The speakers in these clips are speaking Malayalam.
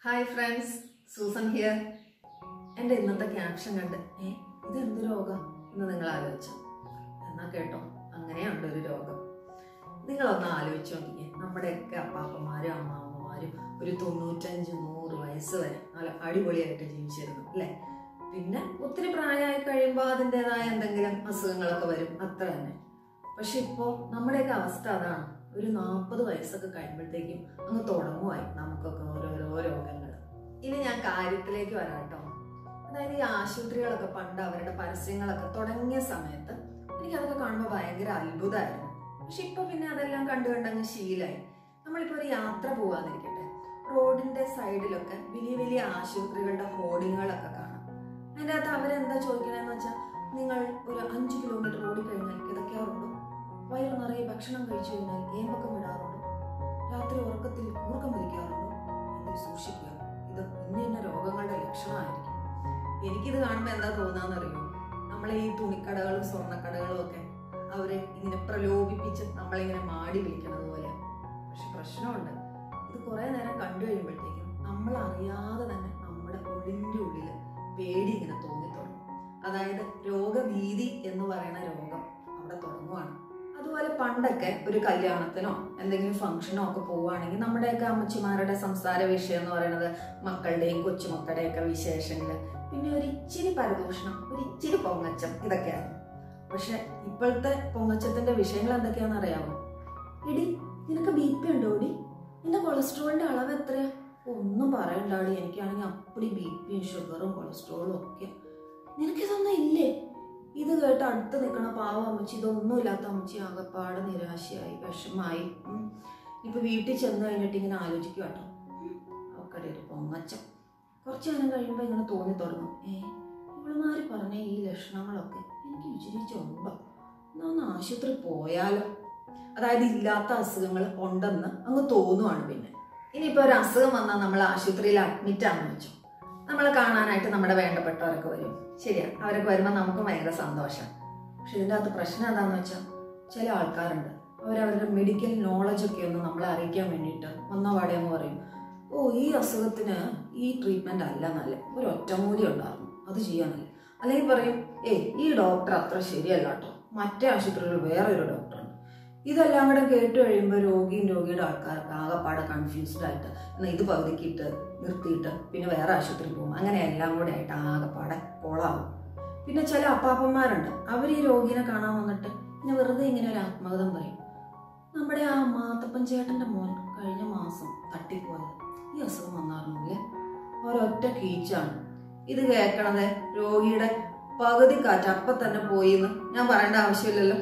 ഹായ് ഫ്രണ്ട്സ് സൂസൻ ഹിയർ എൻ്റെ ഇന്നത്തെ ക്യാപ്ഷൻ കണ്ട് ഏ ഇതെന്ത് രോഗം എന്ന് നിങ്ങൾ ആലോചിച്ചു എന്നാ കേട്ടോ അങ്ങനെയുണ്ട് ഒരു രോഗം നിങ്ങളൊന്ന് ആലോചിച്ച് നോക്കിക്കേ നമ്മുടെയൊക്കെ അപ്പാപ്പന്മാരും അമ്മാമ്മമാരും ഒരു തൊണ്ണൂറ്റഞ്ച് നൂറ് വയസ്സ് വരെ നല്ല അടിപൊളിയായിട്ട് ജീവിച്ചിരുന്നു അല്ലേ പിന്നെ ഒത്തിരി പ്രായമായി കഴിയുമ്പോൾ അതിൻ്റെതായ എന്തെങ്കിലും അസുഖങ്ങളൊക്കെ വരും അത്ര തന്നെ പക്ഷെ ഇപ്പോൾ നമ്മുടെയൊക്കെ അവസ്ഥ അതാണ് ഒരു നാൽപ്പത് വയസ്സൊക്കെ കഴിയുമ്പോഴത്തേക്കും അങ്ങ് തുടങ്ങുമായി നമുക്കൊക്കെ ഓരോരോ രോഗങ്ങൾ ഇനി ഞാൻ കാര്യത്തിലേക്ക് വരാട്ടോ അതായത് ഈ ആശുപത്രികളൊക്കെ പണ്ട് അവരുടെ പരസ്യങ്ങളൊക്കെ തുടങ്ങിയ സമയത്ത് എനിക്കതൊക്കെ കാണുമ്പോൾ ഭയങ്കര അത്ഭുതമായിരുന്നു പക്ഷെ ഇപ്പൊ പിന്നെ അതെല്ലാം കണ്ടു കണ്ടങ്ങ് ശീലായി നമ്മളിപ്പോ ഒരു യാത്ര പോവാന്നിരിക്കട്ടെ റോഡിന്റെ സൈഡിലൊക്കെ വലിയ വലിയ ആശുപത്രികളുടെ ഹോർഡിങ്ങുകളൊക്കെ കാണാം അതിൻ്റെ അകത്ത് അവരെന്താ ചോദിക്കണമെന്ന് വെച്ചാൽ നിങ്ങൾ ഒരു അഞ്ച് കിലോമീറ്റർ ഓടിക്കഴിഞ്ഞാൽ കിതയ്ക്കാറുണ്ടോ വയറ് നിറയെ ഭക്ഷണം കഴിച്ചു കഴിഞ്ഞാൽ ഏമ്പക്കം വിടാറുണ്ടോ രാത്രി ഉറക്കത്തിൽ കൂർക്കം വലിക്കാറുണ്ടോ ഇത് സൂക്ഷിക്കുക ഇത് ഇന്ന ഇന്ന രോഗങ്ങളുടെ ലക്ഷണമായിരിക്കും എനിക്കിത് കാണുമ്പോൾ എന്താ തോന്നാന്നറിയോ നമ്മളെ ഈ തുണിക്കടകളും സ്വർണ്ണക്കടകളും ഒക്കെ അവരെ ഇങ്ങനെ പ്രലോഭിപ്പിച്ച് നമ്മളിങ്ങനെ മാടി വിളിക്കണത് പോലെ പക്ഷെ പ്രശ്നമുണ്ട് ഇത് കുറെ നേരം കണ്ടു കഴിയുമ്പോഴത്തേക്കും നമ്മൾ അറിയാതെ തന്നെ നമ്മുടെ ഉള്ളിൻ്റെ ഉള്ളിൽ പേടി ഇങ്ങനെ തോന്നി തുടങ്ങും അതായത് രോഗഭീതി എന്ന് പറയുന്ന രോഗം അവിടെ തുടങ്ങുവാണ് അതുപോലെ പണ്ടൊക്കെ ഒരു കല്യാണത്തിനോ എന്തെങ്കിലും ഫംഗ്ഷനോ ഒക്കെ പോവുകയാണെങ്കിൽ നമ്മുടെയൊക്കെ അമ്മച്ചിമാരുടെ സംസാര വിഷയം എന്ന് പറയുന്നത് മക്കളുടെയും കൊച്ചുമക്കളുടെയൊക്കെ വിശേഷങ്ങൾ പിന്നെ ഒരു ഇച്ചിരി പരദൂഷണം ഒരു ഇച്ചിരി പൊങ്ങച്ചം ഇതൊക്കെയായിരുന്നു പക്ഷെ ഇപ്പോഴത്തെ പൊങ്ങച്ചത്തിന്റെ വിഷയങ്ങൾ എന്തൊക്കെയാണെന്ന് അറിയാമോ എടി നിനക്ക് ബി പി ഉണ്ടോ എടി നിന്റെ കൊളസ്ട്രോളിന്റെ അളവ് എത്രയാ ഒന്നും പറയണ്ടാടി എനിക്കാണെങ്കിൽ അപ്പടി ബി പിയും ഷുഗറും കൊളസ്ട്രോളും ഒക്കെ നിനക്കിതൊന്നും ഇല്ലേ ഇത് കേട്ട് അടുത്ത് നിൽക്കണ പാവ അമ്മച്ചി ഇതൊന്നും ഇല്ലാത്ത അമ്മച്ചി ആകപ്പാട് നിരാശയായി വിഷമായി ഉം. ഇപ്പൊ വീട്ടിൽ ചെന്ന് കഴിഞ്ഞിട്ട് ഇങ്ങനെ ആലോചിക്കുക കേട്ടോ അവക്കടെ ഒരു പൊങ്ങച്ചം കുറച്ച് നേരം കഴിയുമ്പോൾ ഇങ്ങനെ തോന്നി തുടങ്ങും ഏ ഇവളുമാര് പറഞ്ഞ ഈ ലക്ഷണങ്ങളൊക്കെ എനിക്ക് വിചാരിച്ചുണ്ടോ എന്നാ ഒന്ന് ആശുപത്രി പോയാലോ അതായത് ഇല്ലാത്ത അസുഖങ്ങൾ ഉണ്ടെന്ന് അങ്ങ് തോന്നുവാണ് പിന്നെ ഇനിയിപ്പോൾ ഒരു അസുഖം വന്നാൽ നമ്മൾ ആശുപത്രിയിൽ അഡ്മിറ്റ് ആണെന്ന് വെച്ചു നമ്മളെ കാണാനായിട്ട് നമ്മുടെ വേണ്ടപ്പെട്ടവരൊക്കെ വരും ശരിയാ അവരൊക്കെ വരുമ്പോൾ നമുക്ക് ഭയങ്കര സന്തോഷം പക്ഷെ ഇതിൻ്റെ അകത്ത് പ്രശ്നം എന്താണെന്ന് വെച്ചാൽ ചില ആൾക്കാരുണ്ട് അവരവരുടെ മെഡിക്കൽ നോളജൊക്കെ ഒന്ന് നമ്മളെ അറിയിക്കാൻ വേണ്ടിയിട്ട് വന്ന പാടെ എന്ന് പറയും ഓ ഈ അസുഖത്തിന് ഈ ട്രീറ്റ്മെന്റ് അല്ല നല്ല ഒരു ഒറ്റമൂലി ഉണ്ടായിരുന്നു അത് ചെയ്യാനല്ല അല്ലെങ്കിൽ പറയും ഏയ് ഈ ഡോക്ടർ അത്ര ശരിയല്ല കേട്ടോ മറ്റേ ആശുപത്രിയിൽ വേറൊരു ഡോക്ടറുണ്ട് ഇതെല്ലാം കൂടെ കേട്ട് കഴിയുമ്പോൾ രോഗിയും രോഗിയുടെ ആൾക്കാർക്ക് ആകെപ്പാടെ കൺഫ്യൂസ്ഡ് ആയിട്ട് എന്നാൽ ഇത് പകുതിക്കിട്ട് നിർത്തിയിട്ട് പിന്നെ വേറെ ആശുപത്രി പോകും അങ്ങനെ എല്ലാം കൂടെ ആയിട്ട് ആകെപ്പാടെ കൊളാവും പിന്നെ ചില അപ്പാപ്പന്മാരുണ്ട് അവർ ഈ രോഗിനെ കാണാൻ വന്നിട്ട് പിന്നെ വെറുതെ ഇങ്ങനെ ഒരു ആത്മകഥം പറയും നമ്മുടെ ആ മാത്തപ്പൻ ചേട്ടന്റെ മോൻ കഴിഞ്ഞ മാസം തട്ടിപ്പോയത് ഈ അസുഖം വന്നായിരുന്നില്ലേ ഒരൊറ്റ കീച്ചാണ് ഇത് കേൾക്കണത് രോഗിയുടെ പകുതി കാറ്റ് അപ്പൊ തന്നെ പോയി എന്ന് ഞാൻ പറയേണ്ട ആവശ്യമില്ലല്ലോ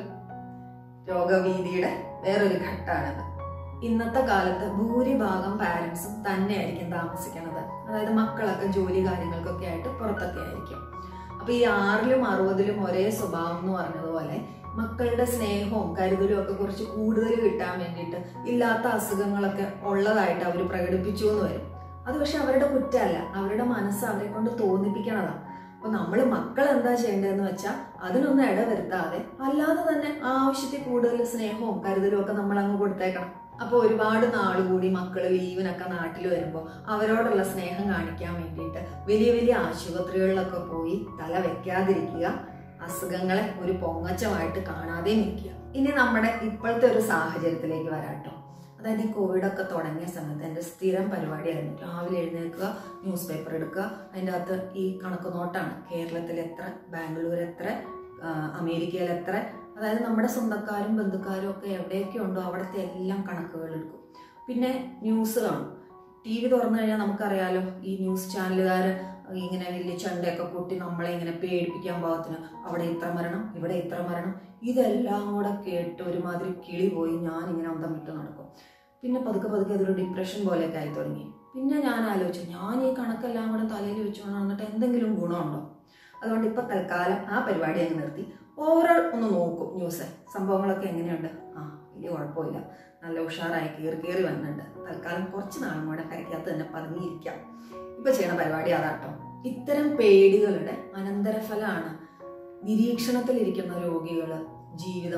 രോഗഭീതിയുടെ വേറൊരു ഘട്ടമാണിത് ഇന്നത്തെ കാലത്ത് ഭൂരിഭാഗം പാരൻസും തന്നെയായിരിക്കും താമസിക്കുന്നത് അതായത് മക്കളൊക്കെ ജോലി കാര്യങ്ങൾക്കൊക്കെ ആയിട്ട് പുറത്തൊക്കെ ആയിരിക്കും അപ്പൊ ഈ ആറിലും അറുപതിലും ഒരേ സ്വഭാവം എന്ന് പറഞ്ഞതുപോലെ മക്കളുടെ സ്നേഹവും കരുതലും ഒക്കെ കുറച്ച് കൂടുതൽ കിട്ടാൻ വേണ്ടിയിട്ട് ഇല്ലാത്ത അസുഖങ്ങളൊക്കെ ഉള്ളതായിട്ട് അവർ പ്രകടിപ്പിച്ചു എന്ന് വരും അത് പക്ഷെ അവരുടെ കുറ്റമല്ല അവരുടെ മനസ്സ് അവരെ കൊണ്ട് തോന്നിപ്പിക്കണതാണ് അപ്പൊ നമ്മൾ മക്കൾ എന്താ ചെയ്യേണ്ടതെന്ന് വെച്ചാൽ അതിനൊന്നും ഇടവരുത്താതെ അല്ലാതെ തന്നെ ആവശ്യത്തിൽ കൂടുതൽ സ്നേഹവും കരുതലും ഒക്കെ നമ്മൾ അങ്ങ് കൊടുത്തേക്കണം അപ്പൊ ഒരുപാട് നാൾ കൂടി മക്കൾ ലീവിനൊക്കെ നാട്ടിൽ വരുമ്പോൾ അവരോടുള്ള സ്നേഹം കാണിക്കാൻ വേണ്ടിയിട്ട് വലിയ വലിയ ആശുപത്രികളിലൊക്കെ പോയി തല വെക്കാതിരിക്കുക അസുഖങ്ങളെ ഒരു പൊങ്ങച്ചമായിട്ട് കാണാതെയും ഇരിക്കുക ഇനി നമ്മുടെ ഇപ്പോഴത്തെ ഒരു സാഹചര്യത്തിലേക്ക് വരാട്ടോ അതായത് ഈ കോവിഡ് ഒക്കെ തുടങ്ങിയ സമയത്ത് എൻ്റെ സ്ഥിരം പരിപാടിയായിരുന്നു രാവിലെ എഴുന്നേൽക്കുക ന്യൂസ് പേപ്പർ എടുക്കുക അതിൻ്റെ അകത്ത് ഈ കണക്ക് നോട്ടാണ് കേരളത്തിൽ എത്ര ബാംഗ്ലൂർ എത്ര ആ, അമേരിക്കയിൽ എത്ര അതായത് നമ്മുടെ സ്വന്തക്കാരും ബന്ധുക്കാരും ഒക്കെ എവിടെയൊക്കെ ഉണ്ടോ അവിടുത്തെ എല്ലാം കണക്കുകൾ എടുക്കും പിന്നെ ന്യൂസ് കാണും ടി വി തുറന്നു കഴിഞ്ഞാൽ നമുക്കറിയാലോ ഈ ന്യൂസ് ചാനലുകാർ ഇങ്ങനെ വലിയ ചണ്ടയൊക്കെ കൂട്ടി നമ്മളെ ഇങ്ങനെ പേടിപ്പിക്കാൻ പാകത്തിന് അവിടെ ഇത്ര മരണം ഇവിടെ ഇത്ര മരണം ഇതെല്ലാം കൂടെ കേട്ട് ഒരുമാതിരി കിളി പോയി ഞാൻ ഇങ്ങനെ അന്തം വിട്ട് നടക്കും പിന്നെ പതുക്കെ പതുക്കെ അതൊരു ഡിപ്രഷൻ പോലെയൊക്കെ ആയി തുടങ്ങി പിന്നെ ഞാൻ ആലോചിച്ചു ഞാൻ ഈ കണക്കെല്ലാം കൂടെ തലയിൽ വെച്ചുകൊണ്ട് വന്നിട്ട് എന്തെങ്കിലും ഗുണമുണ്ടോ അതുകൊണ്ട് ഇപ്പൊ തൽക്കാലം ആ പരിപാടി അങ്ങ് നിർത്തി ഓവറോൾ ഒന്ന് നോക്കും ന്യൂസ് സംഭവങ്ങളൊക്കെ എങ്ങനെയുണ്ട് ആ വലിയ കുഴപ്പമില്ല നല്ല ഉഷാറായി കയറി കയറി വരുന്നുണ്ട് തൽക്കാലം കുറച്ച് നാളും കൂടെ കരയ്ക്കകത്ത് തന്നെ പതുങ്ങിയിരിക്കാം ഇപ്പൊ ചെയ്യണ പരിപാടി അതാട്ടോ ഇത്തരം പേടികളുടെ അനന്തരഫലമാണ് നിരീക്ഷണത്തിലിരിക്കുന്ന രോഗികൾ ജീവിതം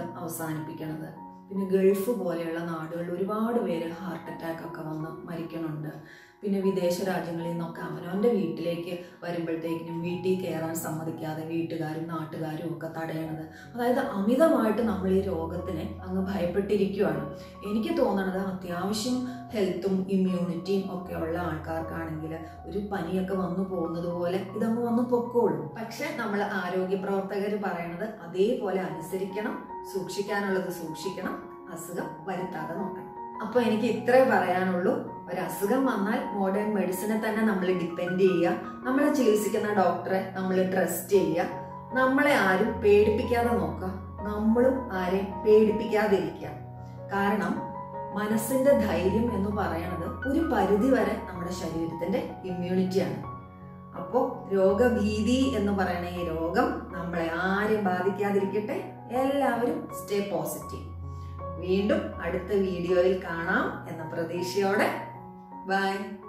അവസാനിപ്പിക്കണത് പിന്നെ ഗൾഫ് പോലെയുള്ള നാടുകളിൽ ഒരുപാട് പേര് ഹാർട്ട് അറ്റാക്ക് ഒക്കെ വന്ന് മരിക്കണുണ്ട് പിന്നെ വിദേശ രാജ്യങ്ങളിൽ നിന്നൊക്കെ അവനവൻ്റെ വീട്ടിലേക്ക് വരുമ്പോഴത്തേക്കിനും വീട്ടിൽ കയറാൻ സമ്മതിക്കാതെ വീട്ടുകാരും നാട്ടുകാരും ഒക്കെ തടയണത് അതായത് അമിതമായിട്ട് നമ്മൾ ഈ രോഗത്തിനെ അങ്ങ് ഭയപ്പെട്ടിരിക്കുകയാണ് എനിക്ക് തോന്നണത് അത്യാവശ്യം ഹെൽത്തും ഇമ്മ്യൂണിറ്റിയും ഒക്കെ ഉള്ള ആൾക്കാർക്കാണെങ്കിൽ ഒരു പനിയൊക്കെ വന്നു പോകുന്നത് പോലെ ഇതങ്ങ് വന്നു പൊക്കോളും പക്ഷെ നമ്മൾ ആരോഗ്യ പ്രവർത്തകർ പറയണത് അതേപോലെ അനുസരിക്കണം സൂക്ഷിക്കാനുള്ളത് സൂക്ഷിക്കണം അസുഖം വരുത്താതെ നോക്കണം അപ്പൊ എനിക്ക് ഇത്രേ പറയാനുള്ളൂ ഒരു അസുഖം വന്നാൽ മോഡേൺ മെഡിസിനെ തന്നെ നമ്മൾ ഡിപ്പെൻഡ് ചെയ്യുക നമ്മളെ ചികിത്സിക്കുന്ന ഡോക്ടറെ നമ്മൾ ട്രസ്റ്റ് ചെയ്യുക നമ്മളെ ആരും പേടിപ്പിക്കാതെ നോക്കുക നമ്മളും ആരെയും പേടിപ്പിക്കാതിരിക്കുക കാരണം മനസ്സിന്റെ ധൈര്യം എന്ന് പറയണത് ഒരു പരിധി വരെ നമ്മുടെ ശരീരത്തിന്റെ ഇമ്മ്യൂണിറ്റിയാണ് അപ്പോൾ രോഗഭീതി എന്ന് പറയുന്ന ഈ രോഗം നമ്മളെ ആരെയും ബാധിക്കാതിരിക്കട്ടെ എല്ലാവരും സ്റ്റേ പോസിറ്റീവ് വീണ്ടും അടുത്ത വീഡിയോയിൽ കാണാം എന്ന പ്രതീക്ഷയോടെ ബൈ